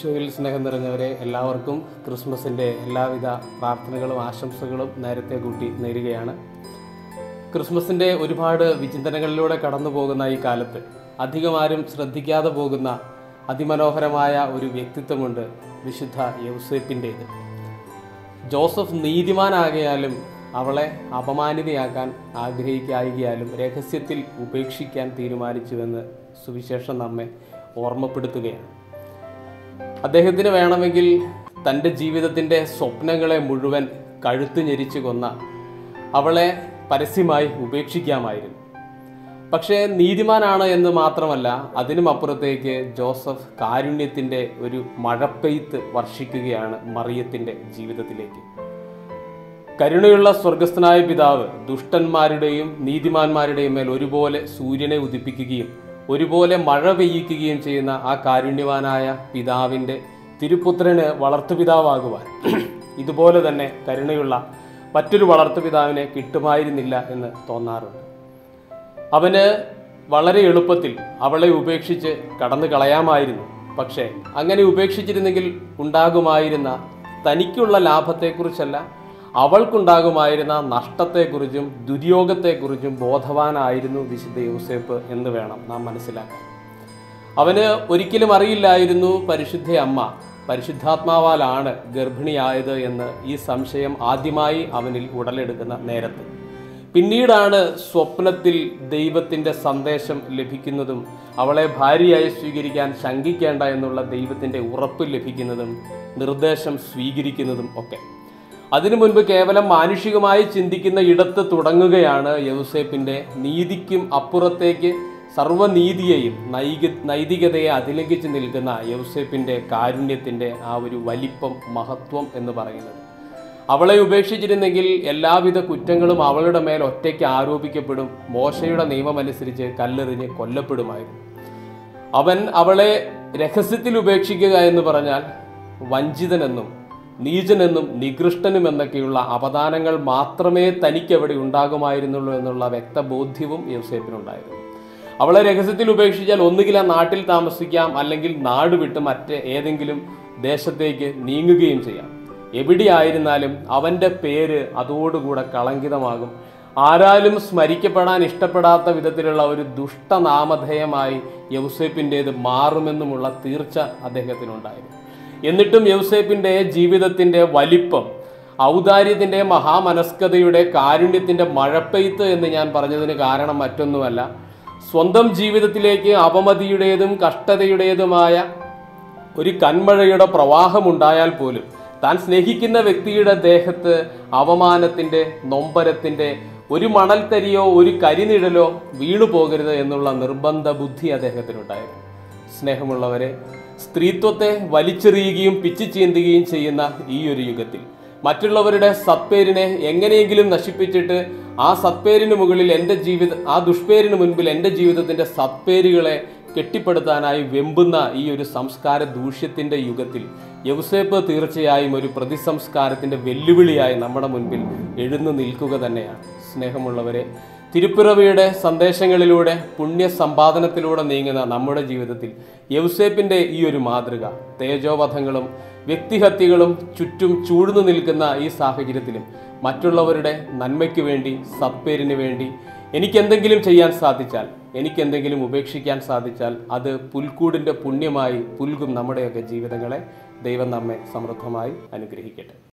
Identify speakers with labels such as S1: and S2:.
S1: ഈശോയിൽ സ്നേഹം നിറഞ്ഞവരെ എല്ലാവർക്കും ക്രിസ്മസിൻ്റെ എല്ലാവിധ പ്രാർത്ഥനകളും ആശംസകളും നേരത്തെ കൂട്ടി നേരുകയാണ് ക്രിസ്മസിൻ്റെ ഒരുപാട് വിചിന്തനങ്ങളിലൂടെ കടന്നു പോകുന്ന ഈ കാലത്ത് അധികം ആരും ശ്രദ്ധിക്കാതെ പോകുന്ന അതിമനോഹരമായ ഒരു വ്യക്തിത്വമുണ്ട് വിശുദ്ധ യൗസേപ്പിൻ്റേത് ജോസഫ് നീതിമാനാകയാലും അവളെ അപമാനിതയാക്കാൻ ആഗ്രഹിക്കായികയാലും രഹസ്യത്തിൽ ഉപേക്ഷിക്കാൻ തീരുമാനിച്ചുവെന്ന് സുവിശേഷം നമ്മെ ഓർമ്മപ്പെടുത്തുകയാണ് അദ്ദേഹത്തിന് വേണമെങ്കിൽ തൻ്റെ ജീവിതത്തിൻ്റെ സ്വപ്നങ്ങളെ മുഴുവൻ കഴുത്ത് ഞെരിച്ചു കൊന്ന അവളെ പരസ്യമായി ഉപേക്ഷിക്കാമായിരുന്നു പക്ഷേ നീതിമാനാണ് എന്ന് മാത്രമല്ല അതിനും അപ്പുറത്തേക്ക് ജോസഫ് കാരുണ്യത്തിൻ്റെ ഒരു മഴപ്പെയ്ത്ത് വർഷിക്കുകയാണ് മറിയത്തിൻ്റെ ജീവിതത്തിലേക്ക് കരുണയുള്ള സ്വർഗസ്ഥനായ പിതാവ് ദുഷ്ടന്മാരുടെയും നീതിമാന്മാരുടെയും മേൽ ഒരുപോലെ സൂര്യനെ ഉദിപ്പിക്കുകയും ഒരുപോലെ മഴ പെയ്യിക്കുകയും ചെയ്യുന്ന ആ കാരുണ്യവാനായ പിതാവിൻ്റെ തിരുപുത്രന് വളർത്തുപിതാവാകുവാൻ ഇതുപോലെ തന്നെ കരുണയുള്ള മറ്റൊരു വളർത്തുപിതാവിനെ കിട്ടുമായിരുന്നില്ല എന്ന് തോന്നാറുണ്ട് അവന് വളരെ എളുപ്പത്തിൽ അവളെ ഉപേക്ഷിച്ച് കടന്നു കളയാമായിരുന്നു പക്ഷേ അങ്ങനെ ഉപേക്ഷിച്ചിരുന്നെങ്കിൽ ഉണ്ടാകുമായിരുന്ന തനിക്കുള്ള ലാഭത്തെക്കുറിച്ചല്ല അവൾക്കുണ്ടാകുമായിരുന്ന നഷ്ടത്തെക്കുറിച്ചും ദുര്യോഗത്തെക്കുറിച്ചും ബോധവാനായിരുന്നു വിശുദ്ധ യൂസേപ്പ് എന്ന് വേണം നാം മനസ്സിലാക്കാൻ അവന് ഒരിക്കലും അറിയില്ലായിരുന്നു പരിശുദ്ധ അമ്മ പരിശുദ്ധാത്മാവാലാണ് ഗർഭിണിയായത് എന്ന് ഈ സംശയം ആദ്യമായി അവനിൽ ഉടലെടുക്കുന്ന നേരത്ത് പിന്നീടാണ് സ്വപ്നത്തിൽ ദൈവത്തിൻ്റെ സന്ദേശം ലഭിക്കുന്നതും അവളെ ഭാര്യയായി സ്വീകരിക്കാൻ ശങ്കിക്കേണ്ട എന്നുള്ള ദൈവത്തിൻ്റെ ഉറപ്പ് ലഭിക്കുന്നതും നിർദ്ദേശം സ്വീകരിക്കുന്നതും ഒക്കെ അതിനു മുൻപ് കേവലം മാനുഷികമായി ചിന്തിക്കുന്ന ഇടത്ത് തുടങ്ങുകയാണ് യൗസേപ്പിൻ്റെ നീതിക്കും അപ്പുറത്തേക്ക് സർവ്വനീതിയെയും നൈക നൈതികതയെ അതിലംഘിച്ച് നിൽക്കുന്ന യൗസേപ്പിൻ്റെ കാരുണ്യത്തിൻ്റെ ആ ഒരു വലിപ്പം മഹത്വം എന്ന് പറയുന്നത് അവളെ ഉപേക്ഷിച്ചിരുന്നെങ്കിൽ എല്ലാവിധ കുറ്റങ്ങളും അവളുടെ മേൽ ഒറ്റയ്ക്ക് ആരോപിക്കപ്പെടും മോശയുടെ നിയമമനുസരിച്ച് കല്ലെറിഞ്ഞ് കൊല്ലപ്പെടുമായിരുന്നു അവൻ അവളെ രഹസ്യത്തിൽ ഉപേക്ഷിക്കുക എന്ന് പറഞ്ഞാൽ വഞ്ചിതനെന്നും നീചനെന്നും നികൃഷ്ടനും എന്നൊക്കെയുള്ള അപദാനങ്ങൾ മാത്രമേ തനിക്കവിടെ ഉണ്ടാകുമായിരുന്നുള്ളൂ എന്നുള്ള വ്യക്തബോധ്യവും യൗസേപ്പിനുണ്ടായിരുന്നു അവളെ രഹസ്യത്തിൽ ഉപേക്ഷിച്ചാൽ ഒന്നുകിൽ ആ നാട്ടിൽ താമസിക്കാം അല്ലെങ്കിൽ നാട് വിട്ട് മറ്റ് ഏതെങ്കിലും ദേശത്തേക്ക് നീങ്ങുകയും ചെയ്യാം എവിടെയായിരുന്നാലും അവൻ്റെ പേര് അതോടുകൂടെ കളങ്കിതമാകും ആരാലും സ്മരിക്കപ്പെടാൻ ഇഷ്ടപ്പെടാത്ത വിധത്തിലുള്ള ഒരു ദുഷ്ടനാമധേയമായി യൗസേപ്പിൻ്റേത് മാറുമെന്നുമുള്ള തീർച്ച അദ്ദേഹത്തിനുണ്ടായിരുന്നു എന്നിട്ടും യൗസേപ്പിൻ്റെ ജീവിതത്തിൻ്റെ വലിപ്പം ഔദാര്യത്തിൻ്റെ മഹാമനസ്കതയുടെ കാരുണ്യത്തിൻ്റെ മഴപ്പെയ്ത്ത് എന്ന് ഞാൻ പറഞ്ഞതിന് കാരണം മറ്റൊന്നുമല്ല സ്വന്തം ജീവിതത്തിലേക്ക് അപമതിയുടേതും കഷ്ടതയുടേതുമായ ഒരു കന്മഴയുടെ പ്രവാഹമുണ്ടായാൽ പോലും താൻ സ്നേഹിക്കുന്ന വ്യക്തിയുടെ ദേഹത്ത് അവമാനത്തിൻ്റെ നൊമ്പരത്തിൻ്റെ ഒരു മണൽത്തരിയോ ഒരു കരിനിഴലോ വീണു പോകരുത് എന്നുള്ള നിർബന്ധ ബുദ്ധി അദ്ദേഹത്തിനുണ്ടായിരുന്നു സ്നേഹമുള്ളവരെ സ്ത്രീത്വത്തെ വലിച്ചെറിയുകയും പിച്ചു ചീന്തുകയും ചെയ്യുന്ന ഈ ഒരു യുഗത്തിൽ മറ്റുള്ളവരുടെ സത്പേരിനെ എങ്ങനെയെങ്കിലും നശിപ്പിച്ചിട്ട് ആ സത്പേരിന് മുകളിൽ എൻ്റെ ജീവിത ആ ദുഷ്പേരിന് മുൻപിൽ എൻ്റെ ജീവിതത്തിൻ്റെ സത്പേരുകളെ കെട്ടിപ്പടുത്താനായി വെമ്പുന്ന ഈ ഒരു സംസ്കാര ദൂഷ്യത്തിൻ്റെ യുഗത്തിൽ യൗസേപ്പ് തീർച്ചയായും ഒരു പ്രതിസംസ്കാരത്തിൻ്റെ വെല്ലുവിളിയായി നമ്മുടെ മുൻപിൽ എഴുന്നു നിൽക്കുക തന്നെയാണ് സ്നേഹമുള്ളവരെ തിരുപ്പിറവിയുടെ സന്ദേശങ്ങളിലൂടെ പുണ്യ സമ്പാദനത്തിലൂടെ നീങ്ങുന്ന നമ്മുടെ ജീവിതത്തിൽ യൗസേപ്പിൻ്റെ ഈ ഒരു മാതൃക തേജോവധങ്ങളും വ്യക്തിഹത്യകളും ചുറ്റും ചൂഴ്ന്നു നിൽക്കുന്ന ഈ സാഹചര്യത്തിലും മറ്റുള്ളവരുടെ നന്മയ്ക്ക് വേണ്ടി സത്പേരിന് വേണ്ടി എനിക്കെന്തെങ്കിലും ചെയ്യാൻ സാധിച്ചാൽ എനിക്കെന്തെങ്കിലും ഉപേക്ഷിക്കാൻ സാധിച്ചാൽ അത് പുൽക്കൂടിൻ്റെ പുണ്യമായി പുൽകും നമ്മുടെയൊക്കെ ജീവിതങ്ങളെ ദൈവം നമ്മെ സമൃദ്ധമായി അനുഗ്രഹിക്കട്ടെ